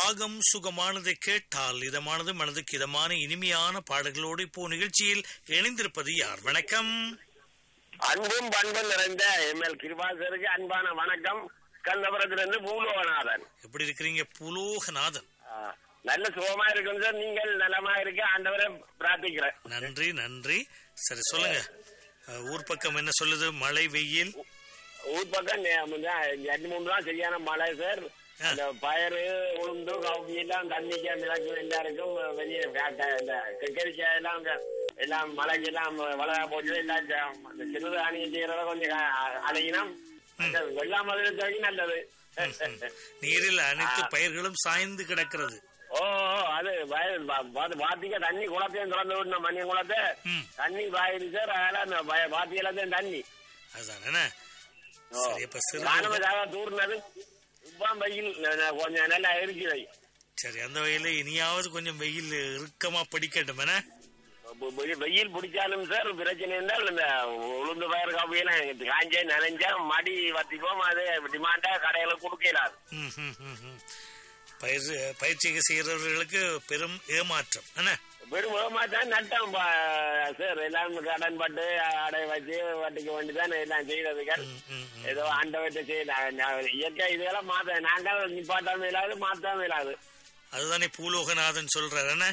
ராகம் சுகமானதை கேட்டால் இதமானது மனதுக்கு இதமான இனிமையான பாடல்களோடு இப்போ நிகழ்ச்சியில் இணைந்திருப்பது யார் வணக்கம் அன்பும் பண்பும் நிறைந்த எம்எல் கிருபாசருக்கு அன்பான வணக்கம் கந்தபுரத்திலிருந்து பூலோகநாதன் எப்படி இருக்கிறீங்க புலோகநாதன் ஆ, நல்ல சுகமா இருக்கும் சார் நீங்கள் நலமா இருக்க ஆண்டவரை பிரார்த்திக்கிறேன் நன்றி நன்றி சரி சொல்லுங்க அஹ், ஊர் பக்கம் என்ன சொல்லுது மழை வெயில் ஊர் பக்கம் நே- முந்தா ரெண்டு மூணு தான் சரியான மழை சார் அந்த பயறு உளுந்து கவுப்பி எல்லாம் தண்ணிக்கு மிளகு எல்லாருக்கும் வெளியே க- இந்த கெக்கரிக்காய் எல்லாம் இந்த எல்லாம் மழைக்கு எல்லாம் வளரா போச்சு எல்லாம் இந்த- இந்த சிறுதானியம் செய்யறத கொஞ்சம் க- அழகினம் வெள்ளா மதுரை வரைக்கும் நல்லது நீரில் அனைத்து பயிர்களும் சாய்ந்து கிடக்கிறது ஓ ஓ, அது வயல் வா- வா- வாத்திக்க தண்ணி குளத்தையும் திறந்து விடணும் மணி குளத்தை ம் தண்ணி பாயிருச்சு சார் அதனால அந்த வய- வாத்தி எல்லாத்தையும் தண்ணி அதுதான் என்ன சரி இப்ப சிறு ராணுவ தூர்னது இப்ப வெயில் ந- ந- கொஞ்சம் நல்லா இருக்குது சரி அந்த வகையில இனியாவது கொஞ்சம் வெயில் இறுக்கமா பிடிக்கட்டும் என்ன வெ- வெ- வெயில் பிடிச்சாலும் சார் பிரச்சனை இருந்தால் இந்த உளுந்து பயிர் காப்பியெல்லாம் காஞ்சே நனைஞ்சா மடி வத்திப்போம் அது டிமாண்டா கடையில கொடுக்கலாது ம், ம், ம், ம். பயிர் பயிற்சிக்கு செய்யறவர்களுக்கு பெரும் ஏமாற்றம் என்ன வெறும் தான் நட்டம் பா- சார் எல்லாம் கடன் பட்டு அடை வச்சு வட்டிக்கு வேண்டி தான் எல்லாம் செய்யறதுகள் ம், ம், ம். ஏதோ ஆண்டவற்றை செய்ய இயற்கை இதெல்லாம் மாத்த நாங்கள் நிப்பாட்டாம இல்லாது மாத்தாம இல்லாது அதுதானே பூலோகநாதன் சொல்றாரு என்ன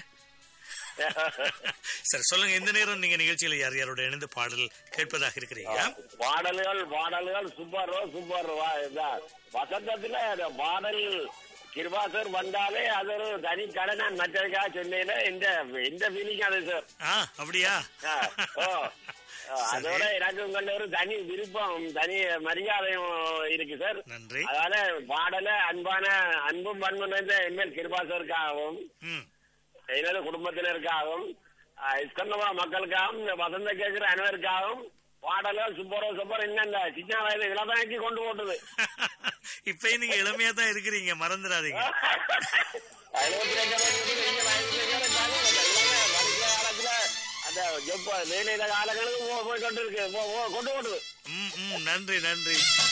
சரி சொல்லுங்க இந்த நேரம் நீங்க நிகழ்ச்சியில யார் யாரோட இணைந்து பாடல் கேட்பதாக இருக்கிறீங்க பாடல்கள் பாடல்கள் சூப்பர் சூப்பர் வசந்தத்துல அந்த பாடல் கிருபாசர் வந்தாலே அது ஒரு தனி கடை நான் மற்றதுக்காக சொன்னேன் இந்த இந்த ஃபீலிங் அது சார் ஆ அப்படியா ஆ, ஓ ஆ, அதோட எனக்கு உங்கள ஒரு தனி விருப்பம் தனி மரியாதையும் இருக்கு சார் நன்றி அதனால பாடல அன்பான அன்பும் பண்பும் நிறைந்த எம்எல் கிருபாசருக்காகவும் ம் எனது குடும்பத்தினருக்காகவும் ஆஹ், இஸ்கந்தபுரம் மக்களுக்காகவும் இந்த வசந்த கேட்கிற அனைவருக்காகவும் பாடல்கள் சூப்பரோ சூப்பர் இன்னும் இந்த சின்ன வயது இளமையாக்கி கொண்டு போட்டது இப்பயும் நீங்க இளமையா தான் இருக்கிறீங்க மறந்துடாதீங்க எழுபத்தி ரெண்டு வயசுல இங்க வயசுல இருந்தாலும் அந்த இளமை படிக்கிற காலத்துல அந்த ஜொப்ப வேலையில காலங்களுக்கு போ- போய் கொண்டு இருக்கு போ- போ- கொண்டு போட்டுது ம் ம் நன்றி நன்றி